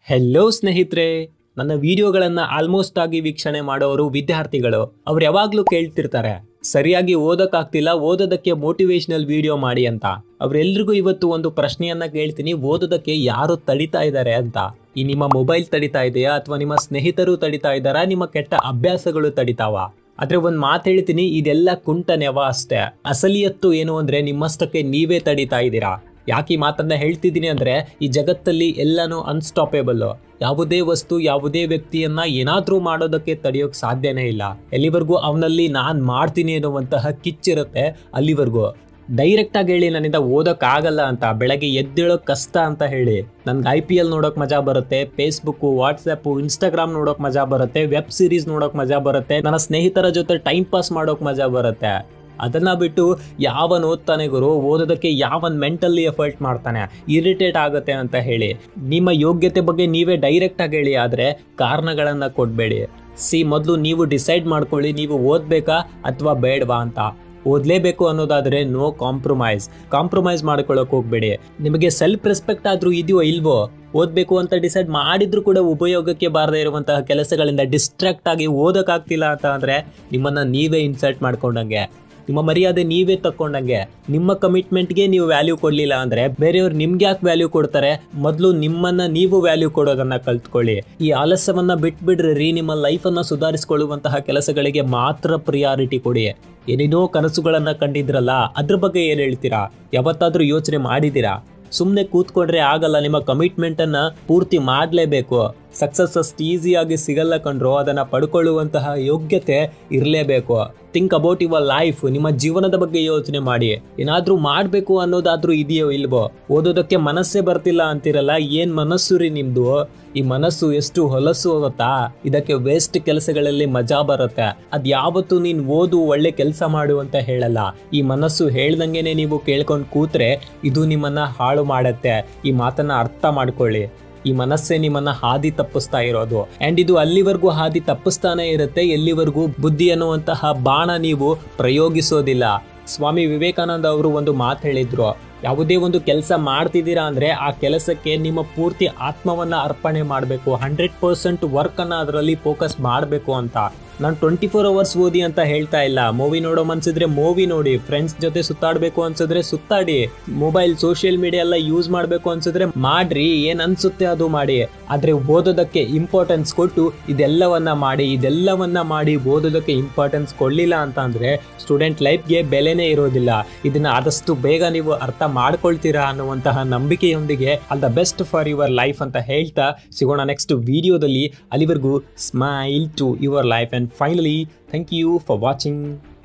hello ಸ್ನೇಹಿತರೆ ನನ್ನ ವಿಡಿಯೋಗಳನ್ನ ಆಲ್ಮೋಸ್ಟ್ ಆಗಿ ವೀಕ್ಷಣೆ ಮಾಡೋರು ವಿದ್ಯಾರ್ಥಿಗಳು ಅವ್ರು ಯಾವಾಗ್ಲೂ ಕೇಳ್ತಿರ್ತಾರೆ ಸರಿಯಾಗಿ ಓದಕ್ಕಾಗ್ತಿಲ್ಲ ಓದೋದಕ್ಕೆ ಮೋಟಿವೇಶನಲ್ ವಿಡಿಯೋ ಮಾಡಿ ಅಂತ ಅವ್ರೆಲ್ರಿಗೂ ಇವತ್ತು ಒಂದು ಪ್ರಶ್ನೆಯನ್ನ ಕೇಳ್ತೀನಿ ಓದೋದಕ್ಕೆ ಯಾರು ತಡಿತಾ ಇದ್ದಾರೆ ಅಂತ ಈ ನಿಮ್ಮ ಮೊಬೈಲ್ ತಡಿತಾ ಇದೆಯಾ ಅಥವಾ ನಿಮ್ಮ ಸ್ನೇಹಿತರು ತಡಿತಾ ಇದ್ದಾರಾ ನಿಮ್ಮ ಕೆಟ್ಟ ಅಭ್ಯಾಸಗಳು ತಡಿತಾವ ಆದ್ರೆ ಒಂದ್ ಮಾತು ಹೇಳ್ತೀನಿ ಇದೆಲ್ಲ ಕುಂಟ ನೆವ ಅಷ್ಟೇ ಅಸಲಿಯತ್ತು ಏನು ಅಂದ್ರೆ ನಿಮ್ಮಷ್ಟಕ್ಕೆ ನೀವೇ ತಡಿತಾ ಇದ್ದೀರಾ ಯಾಕೆ ಈ ಮಾತನ್ನ ಹೇಳ್ತಿದ್ದೀನಿ ಅಂದ್ರೆ ಈ ಜಗತ್ತಲ್ಲಿ ಎಲ್ಲಾನು ಅನ್ಸ್ಟಾಪೇಬಲ್ ಯಾವುದೇ ವಸ್ತು ಯಾವುದೇ ವ್ಯಕ್ತಿಯನ್ನ ಏನಾದ್ರೂ ಮಾಡೋದಕ್ಕೆ ತಡೆಯೋಕ್ ಸಾಧ್ಯನೇ ಇಲ್ಲ ಎಲ್ಲಿವರೆಗೂ ಅವನಲ್ಲಿ ನಾನ್ ಮಾಡ್ತೀನಿ ಅನ್ನುವಂತಹ ಕಿಚ್ಚಿರುತ್ತೆ ಅಲ್ಲಿವರೆಗೂ ಡೈರೆಕ್ಟ್ ಆಗಿ ಹೇಳಿ ನನ್ನಿಂದ ಓದಕ್ ಆಗಲ್ಲ ಅಂತ ಬೆಳಗ್ಗೆ ಎದ್ದೇಳೋಕ್ ಕಷ್ಟ ಅಂತ ಹೇಳಿ ನನ್ಗೆ ಐ ಪಿ ಎಲ್ ನೋಡೋಕ್ ಮಜಾ ಬರುತ್ತೆ ಫೇಸ್ಬುಕ್ ವಾಟ್ಸ್ಆಪ್ ಇನ್ಸ್ಟಾಗ್ರಾಮ್ ನೋಡೋಕ್ ಮಜಾ ಬರುತ್ತೆ ವೆಬ್ ಸೀರೀಸ್ ನೋಡೋಕ್ ಮಜಾ ಬರುತ್ತೆ ನನ್ನ ಸ್ನೇಹಿತರ ಜೊತೆ ಟೈಮ್ ಪಾಸ್ ಮಾಡೋಕ್ ಮಜಾ ಬರುತ್ತೆ ಅದನ್ನ ಬಿಟ್ಟು ಯಾವನ್ ಓದ್ತಾನೆ ಗುರು ಓದೋದಕ್ಕೆ ಯಾವನ್ ಮೆಂಟಲಿ ಎಫರ್ಟ್ ಮಾಡ್ತಾನೆ ಇರಿಟೇಟ್ ಆಗುತ್ತೆ ಅಂತ ಹೇಳಿ ನಿಮ್ಮ ಯೋಗ್ಯತೆ ಬಗ್ಗೆ ನೀವೇ ಡೈರೆಕ್ಟ್ ಆಗಿ ಹೇಳಿ ಆದ್ರೆ ಕಾರಣಗಳನ್ನ ಕೊಡ್ಬೇಡಿ ಸಿ ಮೊದಲು ನೀವು ಡಿಸೈಡ್ ಮಾಡ್ಕೊಳ್ಳಿ ನೀವು ಓದ್ಬೇಕಾ ಅಥವಾ ಬೇಡವಾ ಅಂತ ಓದ್ಲೇಬೇಕು ಅನ್ನೋದಾದ್ರೆ ನೋ ಕಾಂಪ್ರಮೈಸ್ ಕಾಂಪ್ರಮೈಸ್ ಮಾಡ್ಕೊಳಕ್ ಹೋಗ್ಬೇಡಿ ನಿಮಗೆ ಸೆಲ್ಫ್ ರೆಸ್ಪೆಕ್ಟ್ ಆದ್ರೂ ಇದೆಯೋ ಇಲ್ವೋ ಓದ್ಬೇಕು ಅಂತ ಡಿಸೈಡ್ ಮಾಡಿದ್ರು ಕೂಡ ಉಪಯೋಗಕ್ಕೆ ಬಾರದೇ ಇರುವಂತಹ ಕೆಲಸಗಳಿಂದ ಡಿಸ್ಟ್ರಾಕ್ಟ್ ಆಗಿ ಓದಕ್ಕಾಗ್ತಿಲ್ಲ ಅಂತ ಅಂದ್ರೆ ನಿಮ್ಮನ್ನ ನೀವೇ ಇನ್ಸಲ್ಟ್ ಮಾಡ್ಕೊಂಡಂಗೆ ನಿಮ್ಮ ಮರ್ಯಾದೆ ನೀವೇ ತಕ್ಕೊಂಡಂಗೆ ನಿಮ್ಮ ಕಮಿಟ್ಮೆಂಟ್ಗೆ ನೀವು ವ್ಯಾಲ್ಯೂ ಕೊಡ್ಲಿಲ್ಲ ಅಂದ್ರೆ ಬೇರೆಯವ್ರು ನಿಮ್ಗೆ ಯಾಕೆ ವ್ಯಾಲ್ಯೂ ಕೊಡ್ತಾರೆ ಮೊದಲು ನಿಮ್ಮನ್ನ ನೀವು ವ್ಯಾಲ್ಯೂ ಕೊಡೋದನ್ನ ಕಲ್ತ್ಕೊಳ್ಳಿ ಈ ಆಲಸ್ಯವನ್ನ ಬಿಟ್ಬಿಡ್ರಿ ರೀ ನಿಮ್ಮ ಲೈಫನ್ನ ಸುಧಾರಿಸಿಕೊಳ್ಳುವಂತಹ ಕೆಲಸಗಳಿಗೆ ಮಾತ್ರ ಪ್ರಿಯಾರಿಟಿ ಕೊಡಿ ಏನೇನೋ ಕನಸುಗಳನ್ನ ಕಂಡಿದ್ರಲ್ಲ ಅದ್ರ ಬಗ್ಗೆ ಏನ್ ಹೇಳ್ತೀರಾ ಯಾವತ್ತಾದ್ರೂ ಯೋಚನೆ ಮಾಡಿದ್ದೀರಾ ಸುಮ್ಮನೆ ಕೂತ್ಕೊಂಡ್ರೆ ಆಗಲ್ಲ ನಿಮ್ಮ ಕಮಿಟ್ಮೆಂಟ್ ಅನ್ನ ಪೂರ್ತಿ ಮಾಡಲೇಬೇಕು ಸಕ್ಸಸ್ ಅಷ್ಟು ಈಸಿಯಾಗಿ ಸಿಗಲ್ಲ ಕಂಡ್ರು ಅದನ್ನ ಪಡ್ಕೊಳ್ಳುವಂತಹ ಯೋಗ್ಯತೆ ಇರಲೇಬೇಕು ಥಿಂಕ್ ಅಬೌಟ್ ಯುವರ್ ಲೈಫ್ ನಿಮ್ಮ ಜೀವನದ ಬಗ್ಗೆ ಯೋಚನೆ ಮಾಡಿ ಏನಾದ್ರೂ ಮಾಡಬೇಕು ಅನ್ನೋದಾದ್ರೂ ಇದೆಯೋ ಇಲ್ವೋ ಓದೋದಕ್ಕೆ ಮನಸ್ಸೇ ಬರ್ತಿಲ್ಲ ಅಂತಿರಲ್ಲ ಏನ್ ಮನಸ್ಸು ರೀ ನಿಮ್ದು ಈ ಮನಸ್ಸು ಎಷ್ಟು ಹೊಲಸು ಹೋಗುತ್ತಾ ಇದಕ್ಕೆ ವೇಸ್ಟ್ ಕೆಲಸಗಳಲ್ಲಿ ಮಜಾ ಬರುತ್ತೆ ಅದ್ ಯಾವತ್ತು ನೀನ್ ಓದು ಒಳ್ಳೆ ಕೆಲಸ ಮಾಡು ಅಂತ ಹೇಳಲ್ಲ ಈ ಮನಸ್ಸು ಹೇಳ್ದಂಗೆನೆ ನೀವು ಕೇಳ್ಕೊಂಡು ಕೂತ್ರೆ ಇದು ನಿಮ್ಮನ್ನ ಹಾಳು ಮಾಡತ್ತೆ ಈ ಮಾತನ್ನ ಅರ್ಥ ಮಾಡ್ಕೊಳ್ಳಿ ಈ ಮನಸ್ಸೇ ನಿಮ್ಮನ್ನ ಹಾದಿ ತಪ್ಪಿಸ್ತಾ ಇರೋದು ಅಂಡ್ ಇದು ಅಲ್ಲಿವರೆಗೂ ಹಾದಿ ತಪ್ಪಿಸ್ತಾನೆ ಇರುತ್ತೆ ಎಲ್ಲಿವರೆಗೂ ಬುದ್ಧಿ ಅನ್ನುವಂತಹ ಬಾಣ ನೀವು ಪ್ರಯೋಗಿಸೋದಿಲ್ಲ ಸ್ವಾಮಿ ವಿವೇಕಾನಂದ ಅವರು ಒಂದು ಮಾತು ಹೇಳಿದ್ರು ಯಾವುದೇ ಒಂದು ಕೆಲಸ ಮಾಡ್ತಿದ್ದೀರಾ ಅಂದ್ರೆ ಆ ಕೆಲಸಕ್ಕೆ ನಿಮ್ಮ ಪೂರ್ತಿ ಆತ್ಮವನ್ನ ಅರ್ಪಣೆ ಮಾಡಬೇಕು ಹಂಡ್ರೆಡ್ ಪರ್ಸೆಂಟ್ ವರ್ಕ್ ಅನ್ನ ಅದರಲ್ಲಿ ಫೋಕಸ್ ಮಾಡಬೇಕು ಅಂತ ನಾನು ಟ್ವೆಂಟಿ ಫೋರ್ ಅವರ್ಸ್ ಓದಿ ಅಂತ ಹೇಳ್ತಾ ಇಲ್ಲ ಮೂವಿ ನೋಡೋ ಮನ್ಸಿದ್ರೆ ಮೂವಿ ನೋಡಿ ಫ್ರೆಂಡ್ಸ್ ಜೊತೆ ಸುತ್ತಾಡಬೇಕು ಅನ್ಸಿದ್ರೆ ಸುತ್ತಾಡಿ ಮೊಬೈಲ್ ಸೋಷಿಯಲ್ ಮೀಡಿಯಾ ಎಲ್ಲ ಯೂಸ್ ಮಾಡಬೇಕು ಅನ್ಸಿದ್ರೆ ಮಾಡ್ರಿ ಏನ್ ಅನ್ಸುತ್ತೆ ಅದು ಮಾಡಿ ಆದ್ರೆ ಓದೋದಕ್ಕೆ ಇಂಪಾರ್ಟೆನ್ಸ್ ಕೊಟ್ಟು ಇದೆಲ್ಲವನ್ನ ಮಾಡಿ ಇದೆಲ್ಲವನ್ನ ಮಾಡಿ ಓದೋದಕ್ಕೆ ಇಂಪಾರ್ಟೆನ್ಸ್ ಕೊಡ್ಲಿಲ್ಲ ಅಂತ ಅಂದ್ರೆ ಸ್ಟೂಡೆಂಟ್ ಲೈಫ್ಗೆ ಬೆಲೆನೇ ಇರೋದಿಲ್ಲ ಇದನ್ನ ಆದಷ್ಟು ಬೇಗ ನೀವು ಅರ್ಥ ಮಾಡ್ಕೊಳ್ತೀರಾ ಅನ್ನುವಂತಹ ನಂಬಿಕೆಯೊಂದಿಗೆ all the best for your life ಅಂತ ಹೇಳ್ತಾ ಸಿಗೋಣ ನೆಕ್ಸ್ಟ್ ವಿಡಿಯೋದಲ್ಲಿ ಅಲ್ಲಿವರೆಗೂ smile to your life and finally thank you for watching